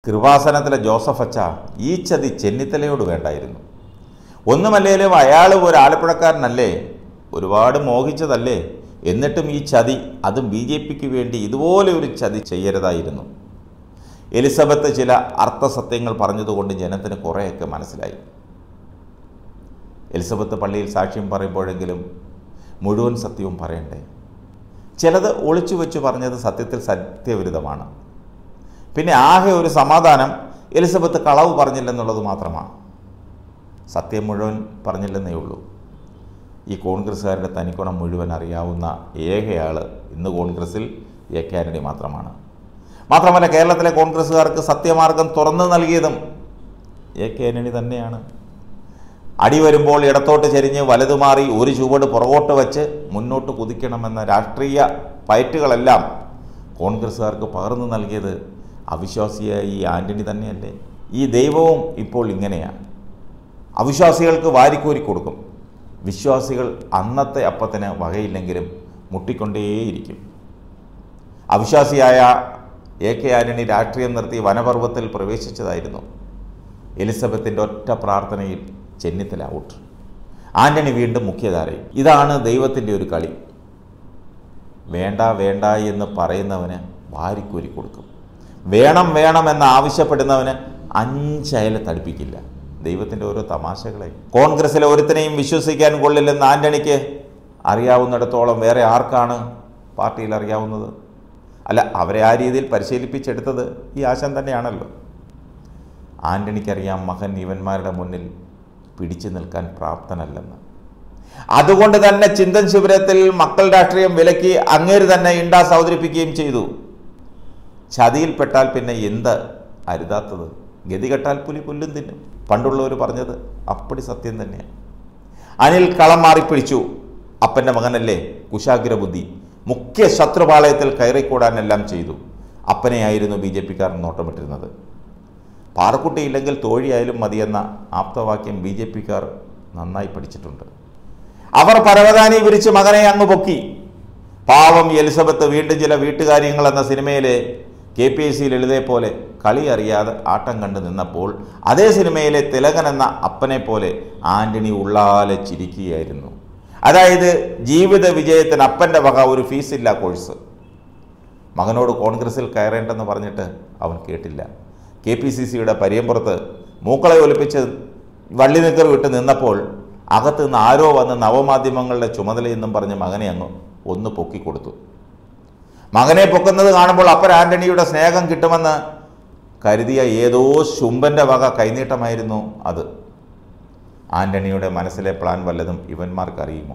കൃപാസനത്തിലെ Joseph അച്ച ഈ ചതി ചെന്നിത്തലയോട് വേണ്ടായിരുന്നു ഒന്നുമല്ലേലും അയാൾ ഒരു ആലപ്പുഴക്കാരനല്ലേ ഒരുപാട് മോഹിച്ചതല്ലേ എന്നിട്ടും ഈ ചതി അതും ബി ജെ പിക്ക് വേണ്ടി ഇതുപോലെ ഒരു ചതി ചെയ്യരുതായിരുന്നു എലിസബത്ത് ചില അർത്ഥസത്യങ്ങൾ പറഞ്ഞതുകൊണ്ട് ജനത്തിന് കുറേയൊക്കെ മനസ്സിലായി എലിസബത്ത് പള്ളിയിൽ സാക്ഷ്യം പറയുമ്പോഴെങ്കിലും മുഴുവൻ സത്യവും പറയണ്ടേ ചിലത് ഒളിച്ചു വെച്ച് പറഞ്ഞത് സത്യത്തിൽ സത്യവിരുദ്ധമാണ് പിന്നെ ആകെ ഒരു സമാധാനം എലിസബത്ത് കളവ് പറഞ്ഞില്ലെന്നുള്ളത് മാത്രമാണ് സത്യം മുഴുവൻ പറഞ്ഞില്ലെന്നേ ഉള്ളൂ ഈ കോൺഗ്രസ്സുകാരുടെ തനിക്കുണം മുഴുവൻ അറിയാവുന്ന ഏകയാൾ ഇന്ന് കോൺഗ്രസ്സിൽ എ കെ ആന്റണി മാത്രമാണ് മാത്രമല്ല കേരളത്തിലെ കോൺഗ്രസ്സുകാർക്ക് സത്യമാർഗം തുറന്നു നൽകിയതും എ കെ ആന്റണി തന്നെയാണ് അടി വരുമ്പോൾ ഇടത്തോട്ട് ചെരിഞ്ഞ് വലതുമാറി ഒരു ചുവട് പുറകോട്ട് വെച്ച് മുന്നോട്ട് കുതിക്കണമെന്ന രാഷ്ട്രീയ പയറ്റുകളെല്ലാം കോൺഗ്രസ്സുകാർക്ക് പകർന്നു നൽകിയത് അവിശ്വാസിയായ ഈ ആന്റണി തന്നെയല്ലേ ഈ ദൈവവും ഇപ്പോൾ ഇങ്ങനെയാണ് അവിശ്വാസികൾക്ക് വാരിക്കോരി കൊടുക്കും വിശ്വാസികൾ അന്നത്തെ അപ്പത്തിന് വകയില്ലെങ്കിലും മുട്ടിക്കൊണ്ടേയിരിക്കും അവിശ്വാസിയായ എ കെ ആന്റണി രാഷ്ട്രീയം നിർത്തി വനപർവ്വത്തിൽ പ്രവേശിച്ചതായിരുന്നു എലിസബത്തിൻ്റെ ഒറ്റ പ്രാർത്ഥനയിൽ ചെന്നിത്തല ഔട്ട് ആന്റണി വീണ്ടും മുഖ്യധാരയിൽ ഇതാണ് ദൈവത്തിൻ്റെ ഒരു കളി വേണ്ട വേണ്ട എന്ന് പറയുന്നവന് വാരിക്കോരി കൊടുക്കും വേണം വേണമെന്ന് ആവശ്യപ്പെടുന്നവന് അഞ്ചയല തടുപ്പിക്കില്ല ദൈവത്തിൻ്റെ ഓരോ തമാശകളെ കോൺഗ്രസ്സിലെ ഒരുത്തനെയും വിശ്വസിക്കാൻ കൊള്ളില്ലെന്ന് ആന്റണിക്ക് അറിയാവുന്നിടത്തോളം വേറെ ആർക്കാണ് പാർട്ടിയിൽ അറിയാവുന്നത് അല്ല അവരെ ആ രീതിയിൽ പരിശീലിപ്പിച്ചെടുത്തത് ഈ ആശം തന്നെയാണല്ലോ ആന്റണിക്കറിയാം മകൻ ഇവന്മാരുടെ മുന്നിൽ പിടിച്ചു നിൽക്കാൻ പ്രാപ്തനല്ലെന്ന് അതുകൊണ്ട് തന്നെ ചിന്തൻ ശിബിരത്തിൽ മക്കൾ രാഷ്ട്രീയം വിലക്കി അങ്ങേര് തന്നെ ഇണ്ടാസ് അവതരിപ്പിക്കുകയും ചെയ്തു ചതിയിൽപ്പെട്ടാൽ പിന്നെ എന്ത് അരുതാത്തത് ഗതികെട്ടാൽ പുലി പുല്ലും തിന്നും പണ്ടുള്ളവർ പറഞ്ഞത് അപ്പടി സത്യം തന്നെയാണ് അനിൽ കളം മാറിപ്പിടിച്ചു അപ്പൻ്റെ മകനല്ലേ കുശാഗ്രബുദ്ധി മുഖ്യ ശത്രുപാളയത്തിൽ കയറിക്കൂടാനെല്ലാം ചെയ്തു അപ്പനെയായിരുന്നു ബി ജെ പിക്കാർ നോട്ടമിട്ടിരുന്നത് പാറക്കുട്ടി ഇല്ലെങ്കിൽ തോഴിയായാലും മതിയെന്ന ആപ്തവാക്യം ബി ജെ പിക്കാർ നന്നായി പഠിച്ചിട്ടുണ്ട് അവർ പരവതാനി വിരിച്ച് മകനെ അങ്ങ് പൊക്കി പാവം എലിസബത്ത് വീണ്ടും ചില വീട്ടുകാര്യങ്ങൾ എന്ന സിനിമയിലെ കെ പി എസ് സി ലളിതയെ പോലെ കളി അറിയാതെ ആട്ടം കണ്ടു നിന്നപ്പോൾ അതേ സിനിമയിലെ തിലകൻ എന്ന അപ്പനെ പോലെ ആന്റണി ഉള്ളാലെ ചിരിക്കുകയായിരുന്നു അതായത് ജീവിത വിജയത്തിന് അപ്പൻ്റെ വക ഒരു ഫീസില്ല കോഴ്സ് മകനോട് കോൺഗ്രസിൽ കയറേണ്ടെന്ന് പറഞ്ഞിട്ട് അവൻ കേട്ടില്ല കെ പി സി സിയുടെ പരിയമ്പുറത്ത് മൂക്കളെ ഒലിപ്പിച്ച് വള്ളി നിക്കർ വിട്ട് നിന്നപ്പോൾ അകത്ത് നിന്ന് ആരോ വന്ന് നവമാധ്യമങ്ങളുടെ ചുമതലയെന്നും പറഞ്ഞ് മകനെ അങ്ങ് ഒന്ന് പൊക്കിക്കൊടുത്തു മകനെ പൊക്കുന്നത് കാണുമ്പോൾ അപ്പൻ ആന്റണിയുടെ സ്നേഹം കിട്ടുമെന്ന് കരുതിയ ഏതോ ശുംഭൻ്റെ വക കൈനീട്ടമായിരുന്നു അത് ആന്റണിയുടെ മനസ്സിലെ പ്ലാൻ വല്ലതും ഇവന്മാർക്ക് അറിയുമോ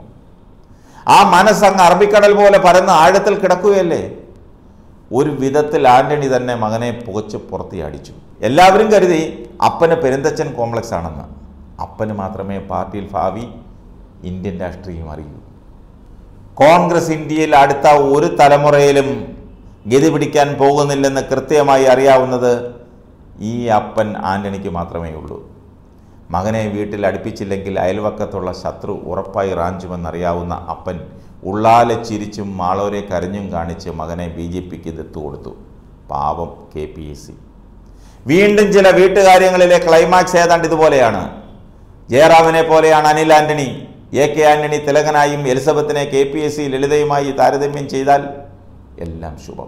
ആ മനസ്സങ്ങ് അറബിക്കടൽ പോലെ പരന്ന് ആഴത്തിൽ കിടക്കുകയല്ലേ ഒരു വിധത്തിൽ ആന്റണി തന്നെ മകനെ പുകച്ച് പുറത്തിയടിച്ചു എല്ലാവരും കരുതി അപ്പന് പെരുന്തച്ചൻ കോംപ്ലക്സ് ആണെന്ന് അപ്പന് മാത്രമേ പാർട്ടിയിൽ ഭാവി ഇന്ത്യൻ രാഷ്ട്രീയം അറിയൂ കോൺഗ്രസ് ഇന്ത്യയിൽ അടുത്ത ഒരു തലമുറയിലും ഗതി പിടിക്കാൻ പോകുന്നില്ലെന്ന് കൃത്യമായി അറിയാവുന്നത് ഈ അപ്പൻ ആന്റണിക്ക് മാത്രമേ ഉള്ളൂ മകനെ വീട്ടിൽ അടുപ്പിച്ചില്ലെങ്കിൽ അയൽവക്കത്തുള്ള ശത്രു ഉറപ്പായി റാഞ്ചുമെന്നറിയാവുന്ന അപ്പൻ ഉള്ളാലെ ചിരിച്ചും മാളോരെ കരഞ്ഞും കാണിച്ച് മകനെ ബി ജെ പിക്ക് ദത്തു കൊടുത്തു പാവം കെ പി എസ് സി വീണ്ടും ചില വീട്ടുകാര്യങ്ങളിലെ ക്ലൈമാക്സ് ഏതാണ്ട് ഇതുപോലെയാണ് ജയറാമിനെ പോലെയാണ് അനിൽ ആന്റണി എ കെ ആന്റണി തിലകനായും എലിസബത്തിനെ കെ പി എസ് സി ലളിതയുമായി താരതമ്യം ചെയ്താൽ എല്ലാം ശുഭം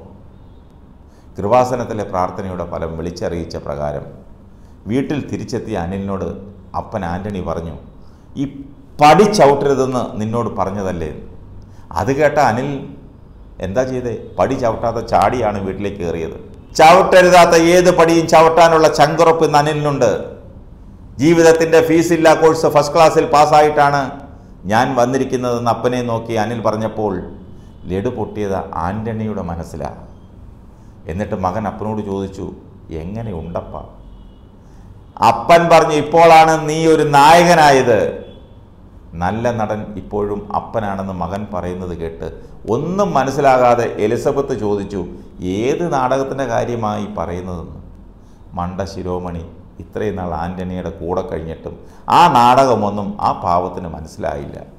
കൃപാസനത്തിലെ പ്രാർത്ഥനയുടെ ഫലം വിളിച്ചറിയിച്ച പ്രകാരം വീട്ടിൽ തിരിച്ചെത്തിയ അനിലിനോട് അപ്പൻ ആന്റണി പറഞ്ഞു ഈ പടി ചവിട്ടരുതെന്ന് നിന്നോട് പറഞ്ഞതല്ലേ അത് കേട്ട അനിൽ എന്താ ചെയ്തേ പടി ചവിട്ടാതെ ചാടിയാണ് വീട്ടിലേക്ക് കയറിയത് ചവിട്ടരുതാത്ത ഏത് പടിയും ചവിട്ടാനുള്ള ചങ്കുറപ്പ് ഇന്ന് അനിലിനുണ്ട് ജീവിതത്തിൻ്റെ ഫീസില്ല കോഴ്സ് ഫസ്റ്റ് ക്ലാസ്സിൽ പാസ്സായിട്ടാണ് ഞാൻ വന്നിരിക്കുന്നതെന്ന് അപ്പനെ നോക്കി അനിൽ പറഞ്ഞപ്പോൾ ലഡു പൊട്ടിയത് ആൻ്റണിയുടെ മനസ്സിലാണ് എന്നിട്ട് മകൻ അപ്പനോട് ചോദിച്ചു എങ്ങനെ ഉണ്ടപ്പ അപ്പൻ പറഞ്ഞു ഇപ്പോഴാണ് നീ ഒരു നായകനായത് നല്ല നടൻ ഇപ്പോഴും അപ്പനാണെന്ന് മകൻ പറയുന്നത് കേട്ട് ഒന്നും മനസ്സിലാകാതെ എലിസബത്ത് ചോദിച്ചു ഏത് നാടകത്തിൻ്റെ കാര്യമായി പറയുന്നതെന്ന് മണ്ട ശിരോമണി ഇത്രയും നാൾ ആൻ്റണിയുടെ കൂടെ കഴിഞ്ഞിട്ടും ആ നാടകമൊന്നും ആ പാവത്തിന് മനസ്സിലായില്ല